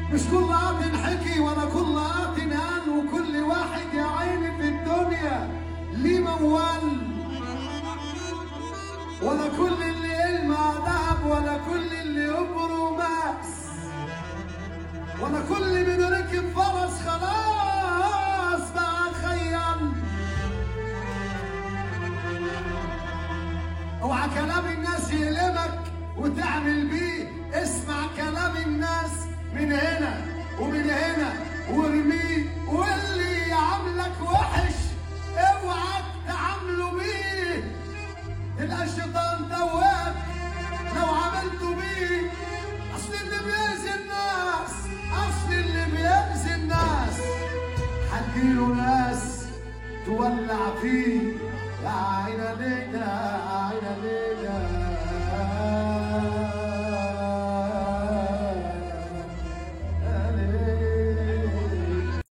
مش كل قاط حكي ولا كل قاط قال وكل واحد يا عيني في الدنيا ليه موال ولا كل اللي يلمع ذهب ولا كل اللي يبرو ماس ولا كل من ركب فرس خلاص بقى خيال اوعى كلام الناس يلمك وتعمل بيه اسمع كلام الناس من هنا ومن هنا وارميه واللي يعاملك وحش اوعى تعامله بيه تلقى الشيطان تواب لو عملته بيه اصل اللي بيأذي الناس اصل اللي بيأذي الناس هتجيله ناس تولع فيه